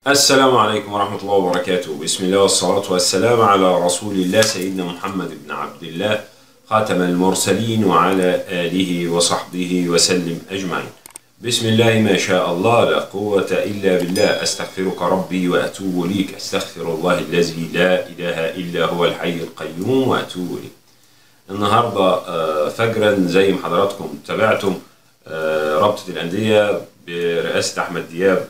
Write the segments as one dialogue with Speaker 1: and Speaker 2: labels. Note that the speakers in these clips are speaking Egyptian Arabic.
Speaker 1: السلام عليكم ورحمة الله وبركاته بسم الله والصلاة والسلام على رسول الله سيدنا محمد بن عبد الله خاتم المرسلين وعلى آله وصحبه وسلم أجمعين بسم الله ما شاء الله لا قوة إلا بالله أستغفرك ربي وأتوب إليك أستغفر الله الذي لا إله إلا هو الحي القيوم وأتوب إليه النهاردة آه، فجرا زي ما حضراتكم تابعتم آه، رابطة الأندية برئاسة أحمد دياب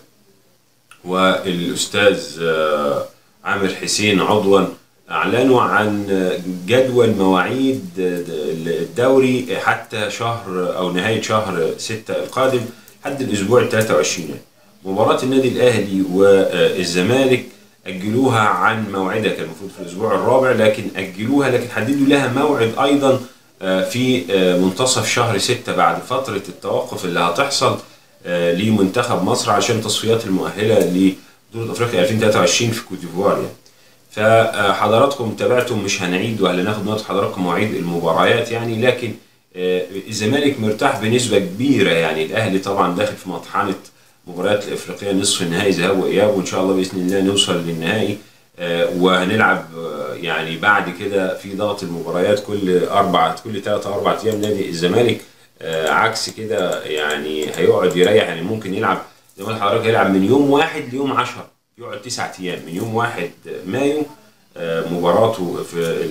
Speaker 1: والأستاذ آه، عامر حسين عضوا أعلنوا عن جدول مواعيد الدوري حتى شهر أو نهاية شهر ستة القادم لحد الأسبوع ال 23 مباراة النادي الأهلي والزمالك أجلوها عن موعدها كان المفروض في الأسبوع الرابع لكن أجلوها لكن حددوا لها موعد أيضا في منتصف شهر ستة بعد فترة التوقف اللي هتحصل لمنتخب مصر عشان تصفيات المؤهلة لبطولة أفريقيا 2023 في كوت ديفوار يعني. فحضراتكم تابعتم مش هنعيد ولا ناخد نقطة حضراتكم مواعيد المباريات يعني لكن الزمالك مرتاح بنسبة كبيرة يعني الأهلي طبعا داخل في مطحنة مباريات الأفريقية نصف النهائي ذهاب وإياب وإن شاء الله بإذن الله نوصل للنهائي وهنلعب يعني بعد كده في ضغط المباريات كل أربع كل ثلاثة أربع أيام نادي الزمالك عكس كده يعني هيقعد يريح يعني ممكن يلعب زي ما حضرتك هيلعب من يوم واحد ليوم 10 يقعد تسعة ايام من يوم واحد مايو مباراته في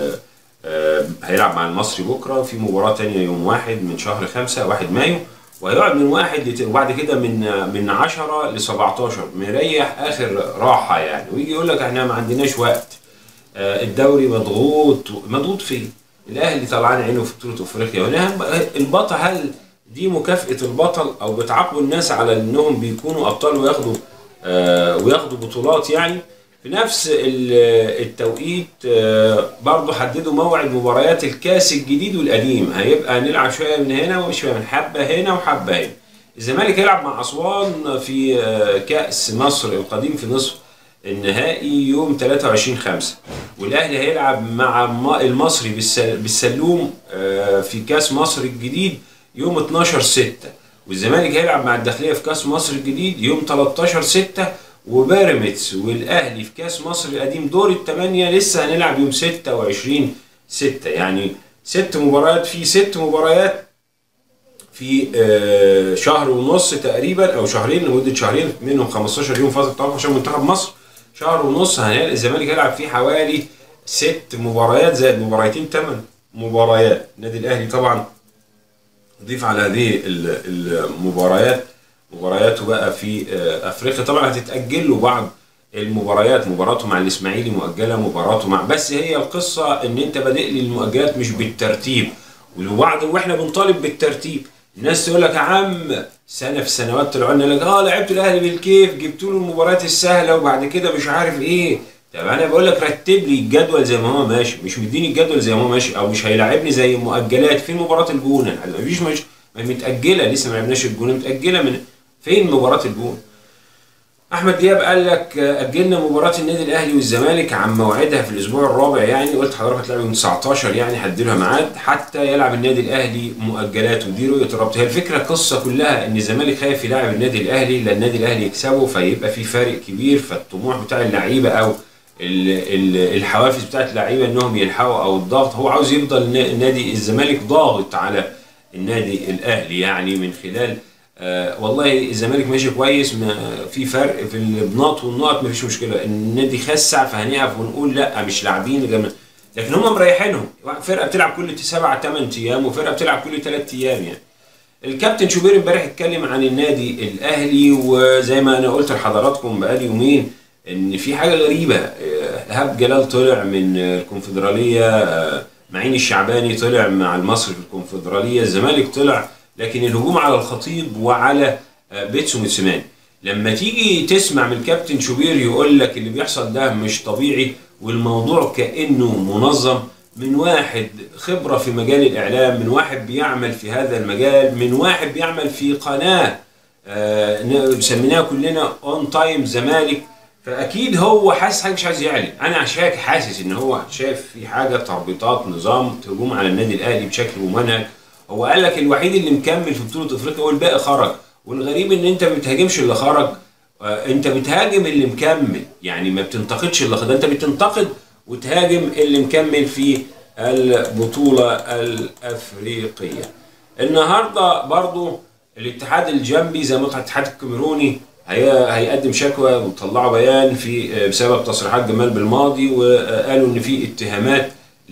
Speaker 1: هيلعب مع المصري بكره في مباراه تانية يوم واحد من شهر خمسة واحد مايو وهيقعد من واحد لت... وبعد كده من من 10 ل 17 مريح اخر راحه يعني ويجي يقول لك احنا ما عندناش وقت الدوري مضغوط مضغوط فين؟ الاهلي طلعان عينه في بطوله افريقيا هنا البطل هل دي مكافاه البطل او بتعاقبوا الناس على انهم بيكونوا ابطال وياخدوا آه وياخدوا بطولات يعني في نفس التوقيت آه برضه حددوا موعد مباريات الكاس الجديد والقديم هيبقى نلعب شويه من هنا وشويه من حبه هنا وحبه هنا الزمالك هيلعب مع اسوان في آه كاس مصر القديم في نصف النهائي يوم 23 5 والاهلي هيلعب مع المصري بالسلوم في كاس مصر الجديد يوم 12 6 والزمالك هيلعب مع الداخليه في كاس مصر الجديد يوم 13 6 وبيراميدز والاهلي في كاس مصر القديم دور الثمانيه لسه هنلعب يوم 26 6 يعني ست مباريات في ست مباريات في شهر ونص تقريبا او شهرين لمده شهرين منهم 15 يوم فتره توقف عشان منتخب مصر شهر ونص الزمالك هيلعب فيه حوالي ست مباريات زائد مباريتين ثمان مباريات النادي الاهلي طبعا ضيف على هذه المباريات مبارياته بقى في افريقيا طبعا هتتاجل له بعض المباريات مباراته مع الاسماعيلي مؤجله مباراته مع بس هي القصه ان انت بادئ لي المؤجلات مش بالترتيب وبعض واحنا بنطالب بالترتيب الناس تقول لك يا عم سنه في سنوات طلعوا لنا لك اه لعبت الاهلي بالكيف جبت له المباريات السهله وبعد كده مش عارف ايه طب انا بقول لك رتب لي الجدول زي ما هو ماشي مش مديني الجدول زي ما هو ماشي او مش هيلاعبني زي مؤجلات فين مباراه الجونه مفيش مش متاجله لسه ما لعبناش الجونه متاجله من فين مباراه الجونه احمد دياب قال لك اجلنا مباراه النادي الاهلي والزمالك عن موعدها في الاسبوع الرابع يعني قلت حضرتك هتلعب يوم 19 يعني هديلها ميعاد حتى يلعب النادي الاهلي مؤجلات ودي رؤيه الرابطه هي الفكره القصه كلها ان الزمالك خايف يلاعب النادي الاهلي لان النادي الاهلي يكسبه فيبقى في فارق كبير فالطموح بتاع اللعيبه او الحوافز بتاعت اللعيبه انهم يلحقوا او الضغط هو عاوز يفضل نادي الزمالك ضاغط على النادي الاهلي يعني من خلال آه والله الزمالك ماشي كويس في فرق في البناط والنقط مفيش مشكله النادي خسع فهنقف ونقول لا مش لاعبين لكن هم مريحينهم فرقه بتلعب كل سبع ثمان ايام وفرقه بتلعب كل ثلاث ايام يعني الكابتن شوبير امبارح اتكلم عن النادي الاهلي وزي ما انا قلت لحضراتكم بقالي يومين ان في حاجه غريبه ايهاب جلال طلع من الكونفدراليه معين الشعباني طلع مع المصري في الكونفدراليه الزمالك طلع لكن الهجوم على الخطيب وعلى بيتسو موتسيماني لما تيجي تسمع من الكابتن شوبير يقول لك اللي بيحصل ده مش طبيعي والموضوع كانه منظم من واحد خبره في مجال الاعلام من واحد بيعمل في هذا المجال من واحد بيعمل في قناه آه سميناها كلنا اون تايم زمالك فاكيد هو حاسس حاجه مش عايز يعلن انا شايف حاسس ان هو شايف في حاجه تربيطات نظام هجوم على النادي الاهلي بشكل ممنهج هو قال لك الوحيد اللي مكمل في بطوله افريقيا والباقي خرج والغريب ان انت ما بتهاجمش اللي خرج آه، انت بتهاجم اللي مكمل يعني ما بتنتقدش اللي ده انت بتنتقد وتهاجم اللي مكمل في البطولة الأفريقية النهاردة برضو الاتحاد الجنبي زي ما قلت الاتحاد الكاميروني هي هيقدم شكوى وطلعوا بيان في بسبب تصريحات جمال بالماضي وقالوا ان في اتهامات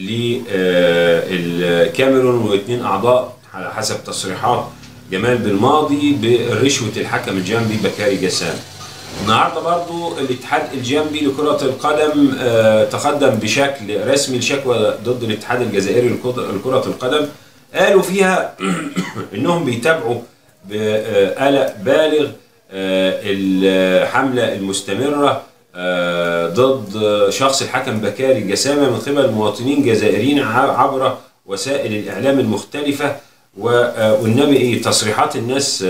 Speaker 1: للكاميرون واثنين اعضاء على حسب تصريحات جمال بالماضي برشوه الحكم الجنبي بكاري جسام. النهارده برضو الاتحاد الجنبي لكرة القدم آه، تقدم بشكل رسمي لشكوى ضد الاتحاد الجزائري لكرة القدم قالوا فيها انهم بيتابعوا بقلق بالغ آه، الحملة المستمرة آه، ضد شخص الحكم بكاري جسامة من قبل مواطنين جزائريين عبر وسائل الإعلام المختلفة والنبي إيه تصريحات الناس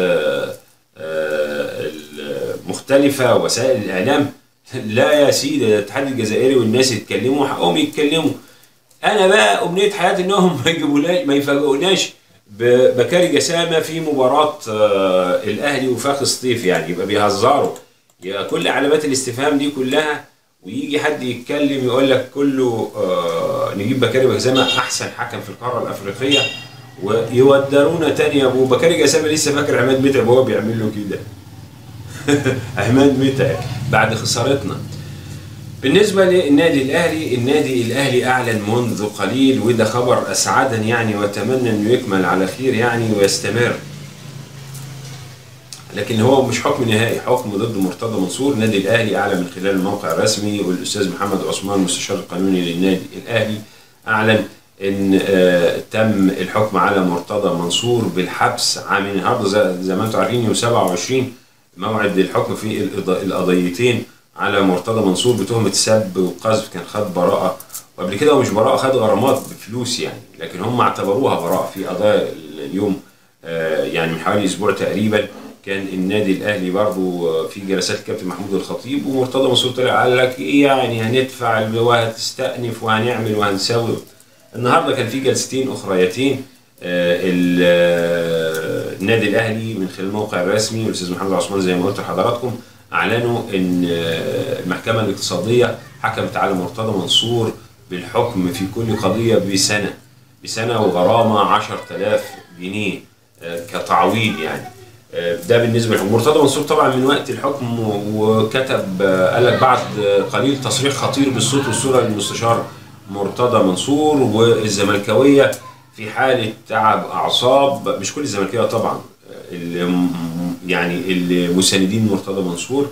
Speaker 1: المختلفة وسائل الإعلام لا يا سيدي الاتحاد الجزائري والناس يتكلموا حقهم يتكلموا أنا بقى أمنية حياتي إنهم ما يجيبوناش ما يفاجئوناش ببكاري جسامة في مباراة الأهلي وفاخ سطيف يعني يبقى بيهزروا يبقى كل علامات الاستفهام دي كلها ويجي حد يتكلم يقول لك كله آه نجيب بكاري جسامة أحسن حكم في القارة الأفريقية ويودرونا تاني يا أبو بكاري جسامة لسه فاكر عماد متعب وهو بيعمل له كده عماد متعب بعد خسارتنا بالنسبة للنادي الأهلي النادي الأهلي أعلن منذ قليل وده خبر أسعدني يعني وأتمنى أنه يكمل على خير يعني ويستمر لكن هو مش حكم نهائي حكم ضد مرتضى منصور النادي الأهلي أعلن من خلال الموقع الرسمي والأستاذ محمد عثمان المستشار القانوني للنادي الأهلي أعلن ان آه تم الحكم على مرتضى منصور بالحبس عام النهارده زي ما انتم عارفين يوم 27 موعد الحكم في القضيتين على مرتضى منصور بتهمة سب وقذف كان خد براءة وقبل كده هو مش براءة خد غرامات بفلوس يعني لكن هم اعتبروها براءة في قضايا اليوم آه يعني من حوالي أسبوع تقريبا كان النادي الأهلي برضه في جلسات الكابتن محمود الخطيب ومرتضى منصور طلع قال لك إيه يعني هندفع وهتستأنف وهنعمل وهنسوي النهارده كان في جلستين أخريتين آه النادي الاهلي من خلال الموقع الرسمي والاستاذ محمد عثمان زي ما قلت لحضراتكم اعلنوا ان المحكمه الاقتصاديه حكمت على مرتضى منصور بالحكم في كل قضيه بسنه بسنه وغرامه 10000 جنيه كتعويض يعني ده بالنسبه لهم مرتضى منصور طبعا من وقت الحكم وكتب قال لك بعد قليل تصريح خطير بالصوت والصوره للمستشار مرتضى منصور والزملكاويه في حالة تعب أعصاب مش كل الزملكاوية طبعا اللي يعني المساندين مرتضى منصور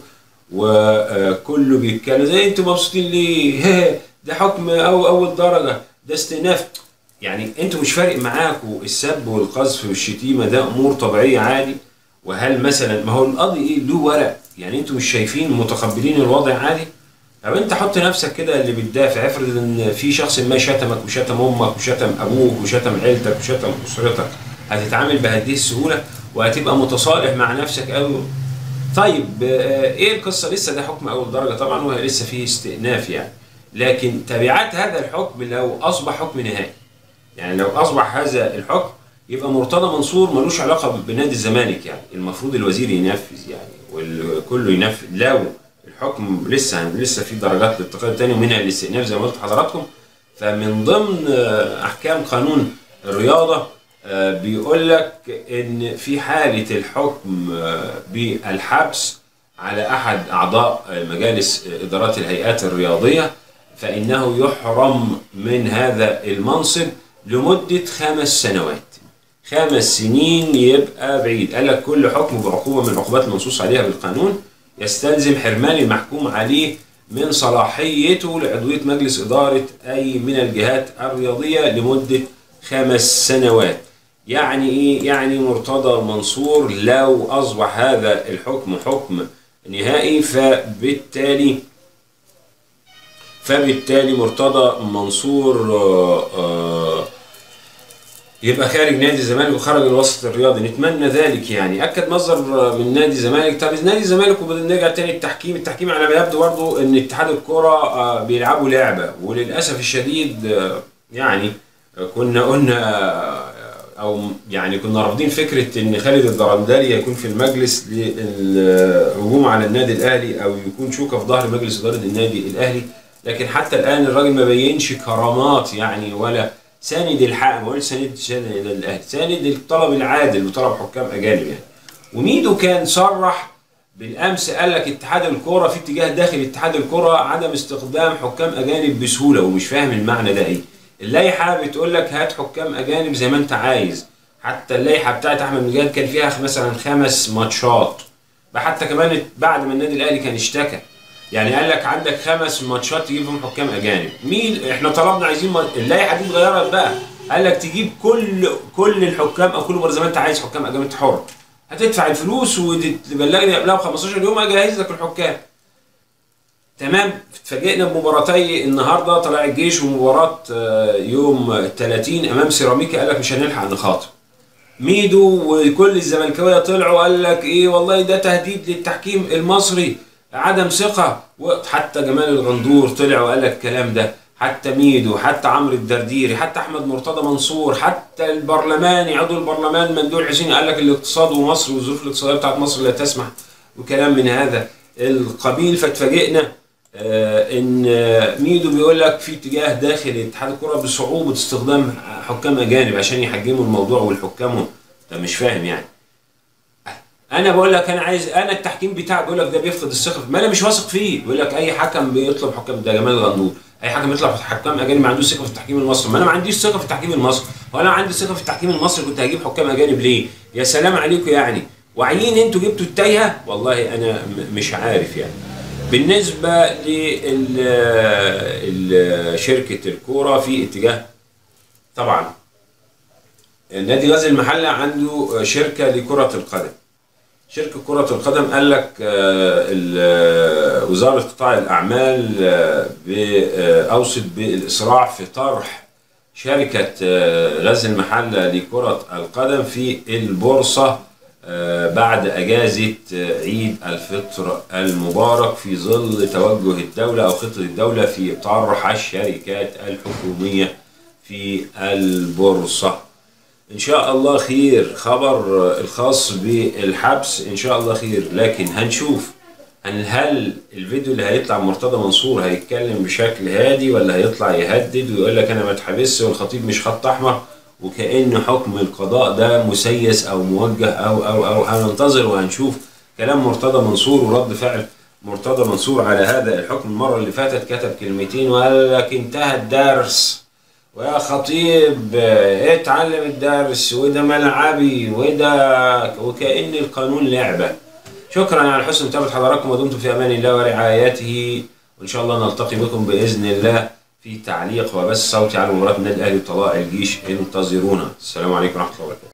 Speaker 1: وكله بيتكلم زي انتوا مبسوطين ليه؟ ده حكم أو أول درجة ده استئناف يعني انتوا مش فارق معاكم السب والقذف والشتيمة ده أمور طبيعية عادي وهل مثلا ما هو القاضي ايه له ورق يعني انتوا مش شايفين متقبلين الوضع عادي؟ طب انت حط نفسك كده اللي بتدافع افرض ان في شخص ما شتمك وشتم امك وشتم ابوك وشتم عيلتك وشتم اسرتك هتتعامل بهذه السهوله وهتبقى متصالح مع نفسك قوي طيب ايه القصه لسه ده حكم اول درجه طبعا ولسه فيه استئناف يعني لكن تبعات هذا الحكم لو اصبح حكم نهائي يعني لو اصبح هذا الحكم يبقى مرتضى منصور ملوش علاقه بنادي الزمالك يعني المفروض الوزير ينفذ يعني والكل ينفذ لو الحكم لسه لسه في درجات للاتقاد تاني ومنها الاستئناف زي ما قلت لحضراتكم فمن ضمن احكام قانون الرياضه بيقول لك ان في حاله الحكم بالحبس على احد اعضاء مجالس ادارات الهيئات الرياضيه فانه يحرم من هذا المنصب لمده خمس سنوات خمس سنين يبقى بعيد قال لك كل حكم بعقوبه من العقوبات المنصوص عليها بالقانون يستلزم حرمان المحكوم عليه من صلاحيته لعضوية مجلس إدارة أي من الجهات الرياضية لمدة خمس سنوات يعني إيه؟ يعني مرتضى منصور لو أصبح هذا الحكم حكم نهائي فبالتالي فبالتالي مرتضى منصور آآ آآ يبقى خارج نادي الزمالك وخرج الوسط الرياضي نتمنى ذلك يعني اكد مصدر من نادي الزمالك طب نادي الزمالك وبنرجع تاني التحكيم التحكيم على ما يبدو برضه ان اتحاد الكره بيلعبوا لعبه وللاسف الشديد يعني كنا قلنا او يعني كنا رافضين فكره ان خالد الدرندلي يكون في المجلس للهجوم على النادي الاهلي او يكون شوكه في ظهر مجلس اداره النادي الاهلي لكن حتى الان الراجل ما بينش كرامات يعني ولا ساند الحق ما بقولش ساند ساند الاهلي ساند الطلب العادل وطلب حكام اجانب يعني وميدو كان صرح بالامس قال لك اتحاد الكوره في اتجاه داخل اتحاد الكوره عدم استخدام حكام اجانب بسهوله ومش فاهم المعنى ده ايه اللائحه بتقول لك هات حكام اجانب زي ما انت عايز حتى اللائحه بتاعت احمد مجاد كان فيها مثلا خمس ماتشات حتى كمان بعد ما النادي الاهلي كان اشتكى يعني قال لك عندك خمس ماتشات تجيب فيهم حكام اجانب مين احنا طلبنا عايزين ما... اللائحه دي اتغيرت بقى قال لك تجيب كل كل الحكام او كل مره زي ما انت عايز حكام اجانب انت حر هتدفع الفلوس وتبلغني قبلها ب 15 يوم اجهز لك الحكام تمام اتفاجئنا بمباراتي النهارده طلع الجيش ومباراه يوم 30 امام سيراميكا قال لك مش هنلحق نخاطب ميدو وكل الزملكاويه طلعوا قال لك ايه والله ده تهديد للتحكيم المصري عدم ثقه وحتى جمال الغندور طلع وقال لك الكلام ده حتى ميدو حتى عمرو الدرديري حتى احمد مرتضى منصور حتى البرلماني عضو البرلمان مندوب حسين قال لك الاقتصاد ومصر والظروف الاقتصاديه بتاعت مصر لا تسمح وكلام من هذا القبيل فاتفاجئنا آه ان ميدو بيقول لك في اتجاه داخل اتحاد الكره بصعوبه استخدام حكام اجانب عشان يحجموا الموضوع والحكام ده مش فاهم يعني انا بقول لك انا عايز انا التحكيم بتاعي بيقول لك ده بيفقد الثقه ما انا مش واثق فيه بيقول لك اي حكم بيطلب حكام ده جمال الغندور اي حكم يطلب حكام اجانب ما عندوش ثقه في التحكيم المصري ما انا ما عنديش ثقه في التحكيم المصري وانا عندي ثقه في التحكيم المصري كنت هجيب حكام اجانب ليه يا سلام عليكم يعني واعيين انتوا جبتوا التايهه والله انا مش عارف يعني بالنسبه لشركه الكوره في اتجاه طبعا نادي غزل المحله عنده شركه لكره القدم شركة كرة القدم قال لك وزارة قطاع الأعمال أوصت بالإسراع في طرح شركة غزل المحلة لكرة القدم في البورصة بعد أجازة عيد الفطر المبارك في ظل توجه الدولة أو خطة الدولة في طرح الشركات الحكومية في البورصة ان شاء الله خير خبر الخاص بالحبس ان شاء الله خير لكن هنشوف هل, هل الفيديو اللي هيطلع مرتضى منصور هيتكلم بشكل هادي ولا هيطلع يهدد ويقول لك انا ما اتحبسش والخطيب مش خط احمر وكأن حكم القضاء ده مسيس او موجه او او او هننتظر وهنشوف كلام مرتضى منصور ورد فعل مرتضى منصور على هذا الحكم المره اللي فاتت كتب كلمتين وقال لك انتهى الدرس ويا خطيب اتعلم الدرس وده ملعبي وده وكأن القانون لعبة شكرا على حسن متابعة حضراتكم ودمتم في أمان الله ورعايته وإن شاء الله نلتقي بكم بإذن الله في تعليق وبث صوتي على مباراة النادي الأهلي وطلائع الجيش انتظرونا السلام عليكم ورحمة الله وبركاته